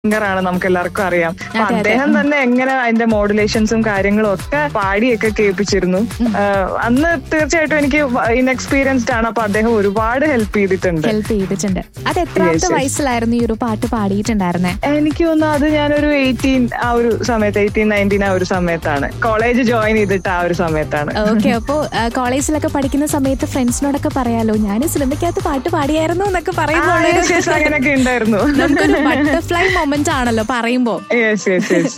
സിംഗറാണ് നമുക്ക് എല്ലാവർക്കും അറിയാം അപ്പൊ അതെ, അതെ. അദ്ദേഹം തന്നെ എങ്ങനെ അതിന്റെ മോഡുലേഷൻസും കാര്യങ്ങളും ഒക്കെ പാടിയൊക്കെ കേൾപ്പിച്ചിരുന്നു ആഹ് അന്ന് തീർച്ചയായിട്ടും എനിക്ക് ഇൻഎക്സ്പീരിയൻസ്ഡ് ആണ് അപ്പൊ അദ്ദേഹം ഒരുപാട് ഹെൽപ്പ് ചെയ്തിട്ടുണ്ട് ഹെൽപ്പ് ചെയ്തിട്ടുണ്ട് അത് എത്രാമത്തെ Yes, yes. വയസ്സിലായിരുന്നു ഈ ഒരു പാട്ട് പാടിയിട്ടുണ്ടായിരുന്നേ എനിക്ക് തോന്നുന്നു അത് ഞാനൊരു എയ്റ്റീൻ ആ ഒരു സമയത്ത് എയ്റ്റീൻ നയൻറ്റീൻ ആ ഒരു സമയത്താണ് കോളേജ് ജോയിൻ ചെയ്തിട്ട് ആ ഒരു സമയത്താണ് ഓക്കെ അപ്പോ ആ, കോളേജിലൊക്കെ പഠിക്കുന്ന സമയത്ത് ഫ്രണ്ട്സിനോടൊക്കെ പറയാലോ ഞാൻ സിനിമയ്ക്കകത്ത് പാട്ട് പാടിയായിരുന്നു എന്നൊക്കെ ആ, പറയുമ്പോൾ yes, yes, അങ്ങനെയൊക്കെ ഉണ്ടായിരുന്നു നമുക്കൊരു ബട്ടർഫ്ലൈ മൊമെന്റ് ആണല്ലോ പറയുമ്പോ യെസ് യെസ് യെസ്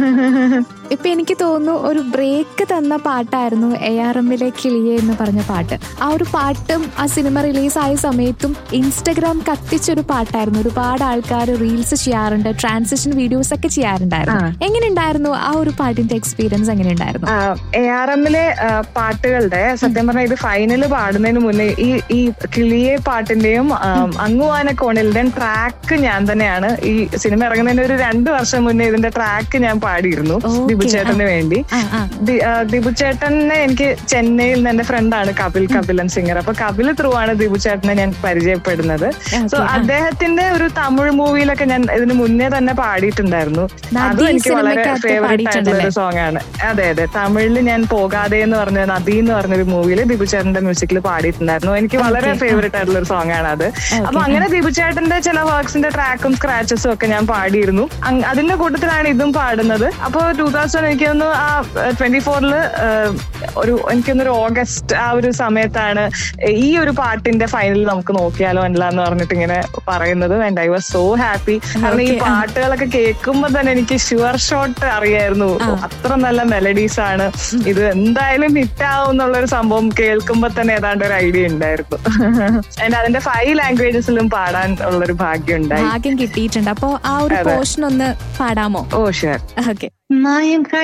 ഇപ്പൊ എനിക്ക് തോന്നുന്നു ഒരു ബ്രേക്ക് തന്ന പാട്ടായിരുന്നു എ ആർ എമ്മിലെ കിളിയെ എന്ന് പറഞ്ഞ പാട്ട് ആ ഒരു പാട്ടും ആ സിനിമ റിലീസായ സമയത്തും ഇൻസ്റ്റഗ്രാം കത്തിച്ചൊരു പാട്ടായിരുന്നു ഒരുപാട് ആൾക്കാർ റീൽസ് ചെയ്യാറുണ്ട് ട്രാൻസിഷൻ വീഡിയോസ് ഒക്കെ ചെയ്യാറുണ്ടായിരുന്നു ആ. എങ്ങനെ ഉണ്ടായിരുന്നു ആ ഒരു പാട്ടിന്റെ എക്സ്പീരിയൻസ് എങ്ങനെ ഉണ്ടായിരുന്നു എ ആർ എമ്മിലെ പാട്ടുകളുടെ സത്യം പറഞ്ഞാൽ ഇത് ഫൈനല് പാടുന്നതിന് മുന്നേ ഈ ഈ കിളിയെ പാട്ടിന്റെയും ആം, അങ്ങുവാന കോണിലിന്റെയും ട്രാക്ക് ഞാൻ തന്നെയാണ് ഈ സിനിമ ഇറങ്ങുന്നതിന് ഒരു രണ്ടു വർഷം മുന്നേ ഇതിന്റെ ട്രാക്ക് ഞാൻ പാടിയിരുന്നു Okay. ദിബു ചേട്ടന് വേണ്ടി ആ ആ ദി- ആ, ദിബു ചേട്ടനെ എനിക്ക് ചെന്നൈയിൽ നിന്ന് എന്റെ ഫ്രണ്ടാണ് കപിൽ കപിലൻ സിംഗർ അപ്പൊ കപിൽ ത്രൂ ആണ് ദിബു ചേട്ടനെ ഞാൻ പരിചയപ്പെടുന്നത് സോ Okay, ആ. അദ്ദേഹത്തിന്റെ ഒരു തമിഴ് മൂവിയിലൊക്കെ ഞാൻ ഇതിന് മുന്നേ തന്നെ പാടിയിട്ടുണ്ടായിരുന്നു നദി അതും എനിക്ക് വളരെ സിനിമയ്ക്കകത്ത് ഫേവറേറ്റ് ആയിട്ടുള്ള പാടിയിട്ടുണ്ടല്ലേ? ഒരു സോങ് ആണ് അതെ അതെ തമിഴിൽ ഞാൻ പോകാതെ എന്ന് പറഞ്ഞ നദി എന്ന് പറഞ്ഞൊരു മൂവിയിൽ ദിബു ചേട്ടന്റെ മ്യൂസിക്കിൽ പാടിയിട്ടുണ്ടായിരുന്നു എനിക്ക് വളരെ Okay, ആ. ഫേവറേറ്റ് ആയിട്ടുള്ള ഒരു സോങ് ആണ് അത് അപ്പൊ ആ. അങ്ങനെ ദിബു ചേട്ടന്റെ ചില വർക്ക്സിന്റെ ട്രാക്കും സ്ക്രാച്ചസും ഒക്കെ ഞാൻ പാടിയിരുന്നു അങ് അതിന്റെ കൂട്ടത്തിലാണ് ഇതും പാടുന്നത് അപ്പൊ ടൂ തൗസൻഡ് എനിക്കൊന്ന് ആ ട്വന്റി ഫോറില് ഒരു എനിക്കൊന്നൊരു ഓഗസ്റ്റ് ആ ഒരു സമയത്താണ് ഈ ഒരു പാട്ടിന്റെ ഫൈനൽ നമുക്ക് നോക്കിയാലോ അല്ല എന്ന് പറഞ്ഞിട്ട് ഇങ്ങനെ പറയുന്നത് and I was so happy കാരണം ഈ Okay, ആ. പാട്ടുകളൊക്കെ കേൾക്കുമ്പോ തന്നെ എനിക്ക് ഷുവർ ഷോട്ട് അറിയായിരുന്നു ആ. അത്ര നല്ല മെലഡീസ് ആണ് ഇത് എന്തായാലും ഹിറ്റ് ആവും എന്നുള്ള ഒരു സംഭവം കേൾക്കുമ്പോ തന്നെ ഏതാണ്ട് ഒരു ഐഡിയ ഉണ്ടായിരുന്നു ആൻഡ് അതിന്റെ ഫൈവ് ലാംഗ്വേജസിലും പാടാൻ ഉള്ളൊരു ഭാഗ്യം ഉണ്ടായി ഭാഗ്യം കിട്ടിയിട്ടുണ്ട് അപ്പോ ആ ഒരു അതെ. പോർഷൻ ഒന്ന് പാടാമോ ഓ ഷുവർ ഓക്കെ മായം